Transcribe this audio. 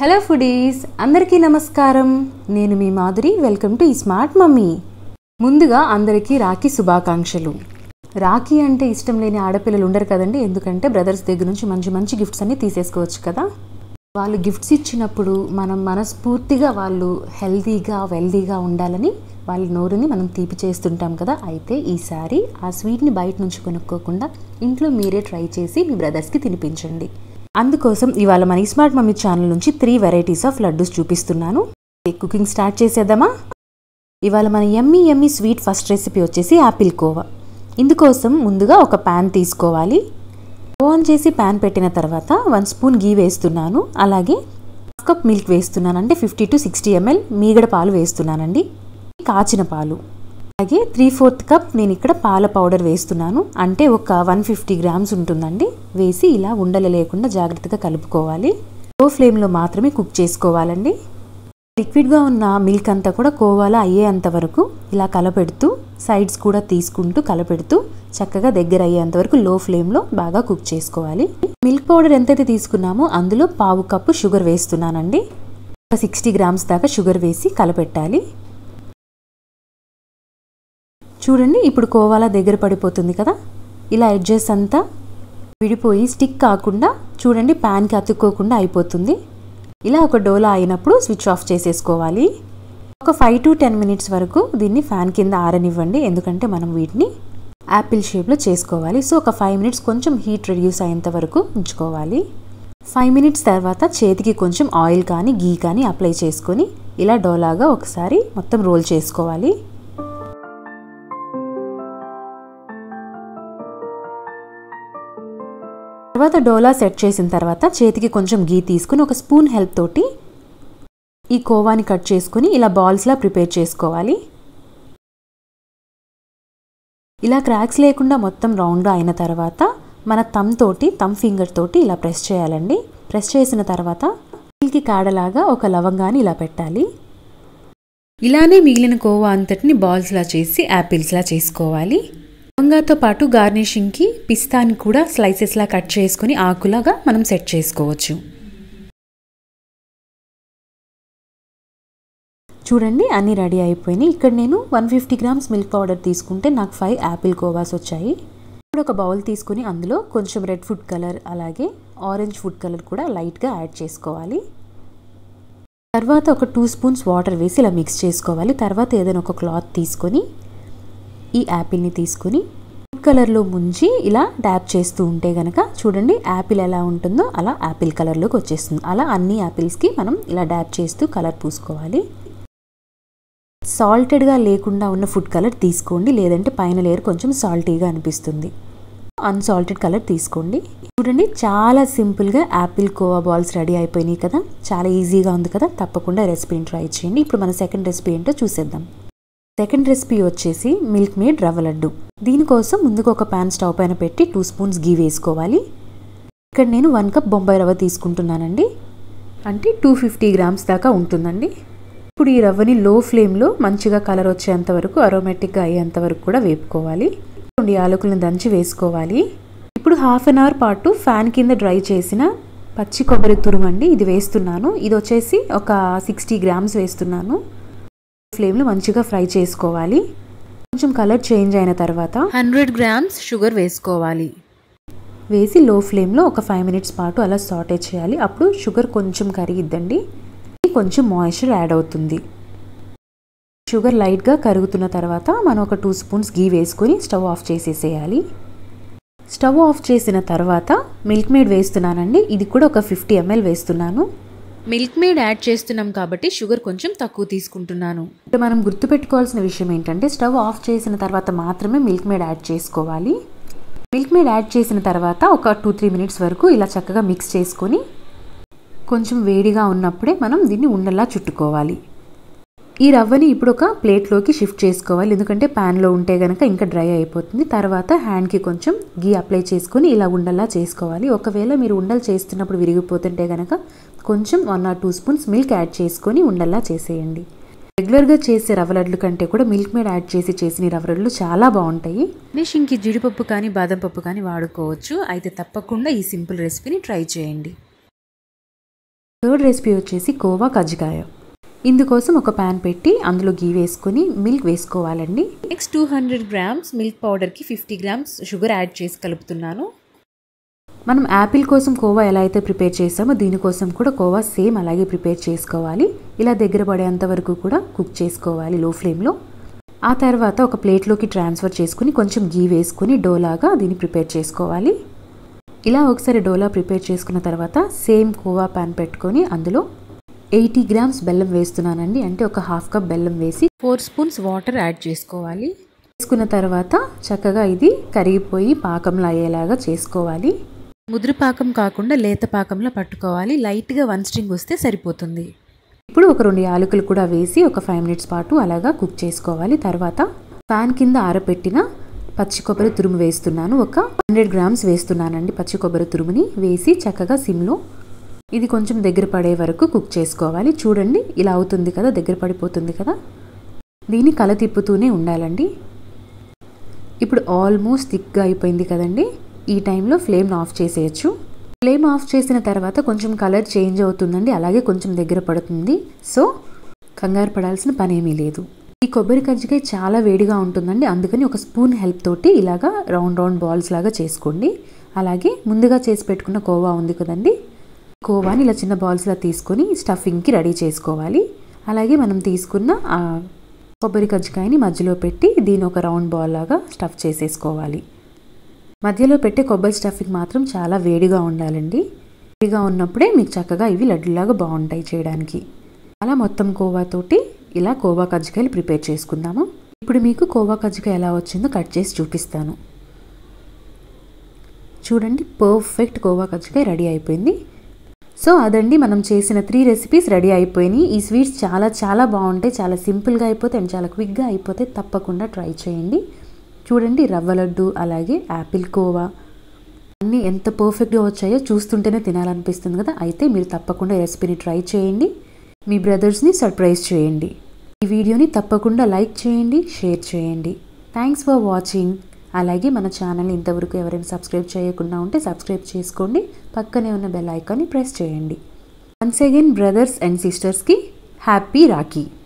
hello foodies అందరికీ నమస్కారం నేను మీ మాధురి వెల్కమ్ టు ఈ స్మార్ట్ మమ్మీ ముందుగా అందరికీ రాఖీ శుభాకాంక్షలు రాఖీ అంటే ఇష్టం లేని ఆడపిల్లలు ఉండరు కదండి ఎందుకంటే బ్రదర్స్ దగ్గర నుంచి మంచి మంచి గిఫ్ట్స్ అన్ని తీసేసుకోవచ్చు కదా వాళ్ళు గిఫ్ట్స్ ఇచ్చినప్పుడు మనం మనస్ఫూర్తిగా వాళ్ళు హెల్తీగా వెల్దీగా ఉండాలని వాళ్ళ నోరుని మనం తీపి చేస్తుంటాం కదా అయితే ఈసారి ఆ స్వీట్ని బయట నుంచి కొనుక్కోకుండా ఇంట్లో మీరే ట్రై చేసి మీ బ్రదర్స్కి తినిపించండి అందుకోసం ఇవాళ మన స్మార్ట్ మమ్మీ ఛానల్ నుంచి త్రీ వెరైటీస్ ఆఫ్ లడ్డూస్ చూపిస్తున్నాను కుకింగ్ స్టార్ట్ చేసేద్దామా ఇవాళ మన ఎమ్మీ ఎమ్మీ స్వీట్ ఫస్ట్ రెసిపీ వచ్చేసి యాపిల్ కోవా ఇందుకోసం ముందుగా ఒక ప్యాన్ తీసుకోవాలి ఆన్ చేసి ప్యాన్ పెట్టిన తర్వాత వన్ స్పూన్ గీ వేస్తున్నాను అలాగే హాఫ్ కప్ మిల్క్ వేస్తున్నాను అంటే ఫిఫ్టీ టు సిక్స్టీ ఎంఎల్ మీగడ పాలు వేస్తున్నానండి కాచిన పాలు అలాగే త్రీ ఫోర్త్ కప్ నేను ఇక్కడ పాల పౌడర్ వేస్తున్నాను అంటే ఒక వన్ ఫిఫ్టీ గ్రామ్స్ ఉంటుందండి వేసి ఇలా ఉండలు లేకుండా జాగ్రత్తగా కలుపుకోవాలి లో ఫ్లేమ్లో మాత్రమే కుక్ చేసుకోవాలండి లిక్విడ్గా ఉన్న మిల్క్ అంతా కూడా కోవాలా అయ్యేంత వరకు ఇలా కలపెడుతూ సైడ్స్ కూడా తీసుకుంటూ కలపెడుతూ చక్కగా దగ్గర అయ్యేంత వరకు లో ఫ్లేమ్లో బాగా కుక్ చేసుకోవాలి మిల్క్ పౌడర్ ఎంతైతే తీసుకున్నామో అందులో పావు కప్పు షుగర్ వేస్తున్నానండి ఒక సిక్స్టీ గ్రామ్స్ దాకా షుగర్ వేసి కలపెట్టాలి చూడండి ఇప్పుడు కోవాలా దగ్గర పడిపోతుంది కదా ఇలా ఎడ్జెస్ అంతా విడిపోయి స్టిక్ కాకుండా చూడండి ప్యాన్కి అతుక్కోకుండా అయిపోతుంది ఇలా ఒక డోలా అయినప్పుడు స్విచ్ ఆఫ్ చేసేసుకోవాలి ఒక ఫైవ్ టు టెన్ మినిట్స్ వరకు దీన్ని ఫ్యాన్ కింద ఆరనివ్వండి ఎందుకంటే మనం వీటిని యాపిల్ షేప్లో చేసుకోవాలి సో ఒక ఫైవ్ మినిట్స్ కొంచెం హీట్ రెడ్యూస్ అయ్యేంత వరకు ఉంచుకోవాలి ఫైవ్ మినిట్స్ తర్వాత చేతికి కొంచెం ఆయిల్ కానీ గీ కానీ అప్లై చేసుకొని ఇలా డోలాగా ఒకసారి మొత్తం రోల్ చేసుకోవాలి తర్వాత డోలా సెట్ చేసిన తర్వాత చేతికి కొంచెం గీ తీసుకుని ఒక స్పూన్ హెల్ప్ తోటి ఈ కోవాని కట్ చేసుకుని ఇలా బాల్స్లా ప్రిపేర్ చేసుకోవాలి ఇలా క్రాక్స్ లేకుండా మొత్తం రౌండ్గా అయిన తర్వాత మన తమ్ తోటి తమ్ ఫింగర్ తోటి ఇలా ప్రెస్ చేయాలండి ప్రెస్ చేసిన తర్వాత మిల్కి కాడలాగా ఒక లవంగాన్ని ఇలా పెట్టాలి ఇలానే మిగిలిన కోవా అంతటిని బాల్స్లా చేసి యాపిల్స్లా చేసుకోవాలి లవంగాతో పాటు గార్నిషింగ్కి పిస్తాని కూడా స్లైసెస్లా కట్ చేసుకుని ఆకులాగా మనం సెట్ చేసుకోవచ్చు చూడండి అన్నీ రెడీ అయిపోయినాయి ఇక్కడ నేను one fifty grams milk powder తీసుకుంటే నాకు ఫైవ్ యాపిల్ కోవాస్ వచ్చాయి ఇప్పుడు ఒక బౌల్ తీసుకుని అందులో కొంచెం రెడ్ ఫుడ్ కలర్ అలాగే ఆరెంజ్ ఫుడ్ కలర్ కూడా లైట్గా యాడ్ చేసుకోవాలి తర్వాత ఒక టూ స్పూన్స్ వాటర్ వేసి ఇలా మిక్స్ చేసుకోవాలి తర్వాత ఏదైనా ఒక క్లాత్ తీసుకొని ఈ యాపిల్ని తీసుకుని ఫుడ్ కలర్లో ముంచి ఇలా డ్యాప్ చేస్తూ ఉంటే గనక చూడండి యాపిల్ ఎలా ఉంటుందో అలా యాపిల్ కలర్లోకి వచ్చేస్తుంది అలా అన్ని యాపిల్స్కి మనం ఇలా డ్యాప్ చేస్తూ కలర్ పూసుకోవాలి సాల్టెడ్గా లేకుండా ఉన్న ఫుడ్ కలర్ తీసుకోండి లేదంటే పైన లేయర్ కొంచెం సాల్టీగా అనిపిస్తుంది అన్సాల్టెడ్ కలర్ తీసుకోండి చూడండి చాలా సింపుల్గా యాపిల్ కోవా బాల్స్ రెడీ అయిపోయినాయి కదా చాలా ఈజీగా ఉంది కదా తప్పకుండా రెసిపీని ట్రై చేయండి ఇప్పుడు మన సెకండ్ రెసిపీ ఏంటో చూసేద్దాం సెకండ్ రెసిపీ వచ్చేసి మిల్క్ మేడ్ రవ్వ లడ్డు దీనికోసం ముందుకు ఒక ప్యాన్ స్టవ్ పైన పెట్టి టూ స్పూన్స్ గీ వేసుకోవాలి ఇక్కడ నేను వన్ కప్ బొంబాయి రవ్వ తీసుకుంటున్నానండి అంటే టూ ఫిఫ్టీ గ్రామ్స్ దాకా ఉంటుందండి ఇప్పుడు ఈ రవ్వని లో ఫ్లేమ్లో మంచిగా కలర్ వచ్చేంత వరకు అరోమేటిక్గా అయ్యేంత వరకు కూడా వేపుకోవాలి రెండు యాలకులను దంచి వేసుకోవాలి ఇప్పుడు హాఫ్ అన్ అవర్ పాటు ఫ్యాన్ కింద డ్రై చేసిన పచ్చి కొబ్బరి తురుమండి ఇది వేస్తున్నాను ఇది వచ్చేసి ఒక సిక్స్టీ గ్రామ్స్ వేస్తున్నాను ఫ్లేమ్లో మంచిగా ఫ్రై చేసుకోవాలి కొంచెం కలర్ చేంజ్ అయిన తర్వాత హండ్రెడ్ గ్రామ్స్ షుగర్ వేసుకోవాలి వేసి లో ఫ్లేమ్లో ఒక ఫైవ్ మినిట్స్ పాటు అలా సాటే చేయాలి అప్పుడు షుగర్ కొంచెం కరిగిద్దండి కొంచెం మాయిశ్చర్ యాడ్ అవుతుంది షుగర్ లైట్గా కరుగుతున్న తర్వాత మనం ఒక టూ స్పూన్స్ గీ వేసుకొని స్టవ్ ఆఫ్ చేసేసేయాలి స్టవ్ ఆఫ్ చేసిన తర్వాత మిల్క్ మేడ్ వేస్తున్నానండి ఇది కూడా ఒక ఫిఫ్టీ ఎంఎల్ వేస్తున్నాను మిల్క్ మేడ్ యాడ్ చేస్తున్నాం కాబట్టి షుగర్ కొంచెం తక్కువ తీసుకుంటున్నాను అంటే మనం గుర్తుపెట్టుకోవాల్సిన విషయం ఏంటంటే స్టవ్ ఆఫ్ చేసిన తర్వాత మాత్రమే మిల్క్ మేడ్ యాడ్ చేసుకోవాలి మిల్క్ మేడ్ యాడ్ చేసిన తర్వాత ఒక టూ త్రీ మినిట్స్ వరకు ఇలా చక్కగా మిక్స్ చేసుకొని కొంచెం వేడిగా ఉన్నప్పుడే మనం దీన్ని ఉండలా చుట్టుకోవాలి ఈ రవ్వని ఇప్పుడు ఒక ప్లేట్లోకి షిఫ్ట్ చేసుకోవాలి ఎందుకంటే ప్యాన్లో ఉంటే కనుక ఇంకా డ్రై అయిపోతుంది తర్వాత హ్యాండ్కి కొంచెం గీ అప్లై చేసుకొని ఇలా ఉండలా చేసుకోవాలి ఒకవేళ మీరు ఉండలు చేస్తున్నప్పుడు విరిగిపోతుంటే కనుక కొంచెం one or two spoons milk add చేసుకొని ఉండలా చేసేయండి రెగ్యులర్గా చేసే రవ్వ లడ్లు కంటే కూడా మిల్క్ మేడ్ యాడ్ చేసి చేసిన రవ్వ లడ్లు చాలా బాగుంటాయి నెక్స్ట్ ఇంక జీడిపప్పు కానీ బాదం పప్పు కానీ వాడుకోవచ్చు అయితే తప్పకుండా ఈ సింపుల్ రెసిపీని ట్రై చేయండి థర్డ్ రెసిపీ వచ్చేసి కోవా కజ్జికాయ ఇందుకోసం ఒక ప్యాన్ పెట్టి అందులో గీ వేసుకొని మిల్క్ వేసుకోవాలండి next two hundred grams milk పౌడర్కి ఫిఫ్టీ గ్రామ్స్ షుగర్ యాడ్ చేసి కలుపుతున్నాను మనం యాపిల్ కోసం కోవా ఎలా అయితే ప్రిపేర్ చేసామో దీనికోసం కూడా కోవా సేమ్ అలాగే ప్రిపేర్ చేసుకోవాలి ఇలా దగ్గర పడేంత వరకు కూడా కుక్ చేసుకోవాలి లో ఫ్లేమ్లో ఆ తర్వాత ఒక ప్లేట్లోకి ట్రాన్స్ఫర్ చేసుకుని కొంచెం గీ వేసుకుని డోలాగా దీన్ని ప్రిపేర్ చేసుకోవాలి ఇలా ఒకసారి డోలా ప్రిపేర్ చేసుకున్న తర్వాత సేమ్ కోవా ప్యాన్ పెట్టుకొని అందులో ఎయిటీ గ్రామ్స్ బెల్లం వేస్తున్నానండి అంటే ఒక హాఫ్ కప్ బెల్లం వేసి ఫోర్ స్పూన్స్ వాటర్ యాడ్ చేసుకోవాలి వేసుకున్న తర్వాత చక్కగా ఇది కరిగిపోయి పాకంలో అయ్యేలాగా చేసుకోవాలి ముద్ర పాకం కాకుండా లేత పాకంలో పట్టుకోవాలి లైట్గా వన్ స్ట్రింగ్ వస్తే సరిపోతుంది ఇప్పుడు ఒక రెండు యాలకులు కూడా వేసి ఒక ఫైవ్ మినిట్స్ పాటు అలాగా కుక్ చేసుకోవాలి తర్వాత ప్యాన్ కింద ఆరపెట్టిన పచ్చి కొబ్బరి తురుము వేస్తున్నాను ఒక హండ్రెడ్ గ్రామ్స్ వేస్తున్నానండి పచ్చి కొబ్బరి తురుముని వేసి చక్కగా సిమ్లో ఇది కొంచెం దగ్గర పడే వరకు కుక్ చేసుకోవాలి చూడండి ఇలా అవుతుంది కదా దగ్గర పడిపోతుంది కదా దీన్ని కల తిప్పుతూనే ఉండాలండి ఇప్పుడు ఆల్మోస్ట్ థిక్గా అయిపోయింది కదండి ఈ టైంలో ఫ్లేమ్ను ఆఫ్ చేసేయచ్చు ఫ్లేమ్ ఆఫ్ చేసిన తర్వాత కొంచెం కలర్ చేంజ్ అవుతుందండి అలాగే కొంచెం దగ్గర పడుతుంది సో కంగారు పడాల్సిన పని ఏమీ లేదు ఈ కొబ్బరి కజ్జికాయ చాలా వేడిగా ఉంటుందండి అందుకని ఒక స్పూన్ హెల్ప్ తోటి ఇలాగా రౌండ్ రౌండ్ బాల్స్ లాగా చేసుకోండి అలాగే ముందుగా చేసి పెట్టుకున్న కోవా ఉంది కదండి కోవాని ఇలా చిన్న బాల్స్లా తీసుకొని స్టఫింగ్కి రెడీ చేసుకోవాలి అలాగే మనం తీసుకున్న ఆ కొబ్బరి కజ్జికాయని మధ్యలో పెట్టి దీని ఒక రౌండ్ బాల్ లాగా స్టఫ్ చేసేసుకోవాలి మధ్యలో పెట్టే కొబ్బరి స్టఫింగ్ మాత్రం చాలా వేడిగా ఉండాలండి వేడిగా ఉన్నప్పుడే మీకు చక్కగా ఇవి లడ్డులాగా బాగుంటాయి చేయడానికి అలా మొత్తం కోవాతోటి ఇలా కోవా కజ్జికాయలు ప్రిపేర్ చేసుకుందాము ఇప్పుడు మీకు కోవా కజ్జికాయ ఎలా వచ్చిందో కట్ చేసి చూపిస్తాను చూడండి పర్ఫెక్ట్ కోవా కజ్జికాయ రెడీ అయిపోయింది సో అదండి మనం చేసిన త్రీ రెసిపీస్ రెడీ అయిపోయినాయి ఈ స్వీట్స్ చాలా చాలా బాగుంటాయి చాలా సింపుల్గా అయిపోతాయి అండ్ చాలా క్విక్గా అయిపోతాయి తప్పకుండా ట్రై చేయండి చూడండి రవ్వ లడ్డు అలాగే యాపిల్ కోవా అన్నీ ఎంత పర్ఫెక్ట్గా వచ్చాయో చూస్తుంటేనే తినాలనిపిస్తుంది కదా అయితే మీరు తప్పకుండా ఈ రెసిపీని ట్రై చేయండి మీ బ్రదర్స్ని సర్ప్రైజ్ చేయండి ఈ వీడియోని తప్పకుండా లైక్ చేయండి షేర్ చేయండి థ్యాంక్స్ ఫర్ వాచింగ్ అలాగే మన ఛానల్ని ఇంతవరకు ఎవరైనా సబ్స్క్రైబ్ చేయకుండా ఉంటే సబ్స్క్రైబ్ చేసుకోండి పక్కనే ఉన్న బెల్ ఐకాన్ని ప్రెస్ చేయండి వన్స్ అగైన్ బ్రదర్స్ అండ్ సిస్టర్స్కి హ్యాపీ రాఖీ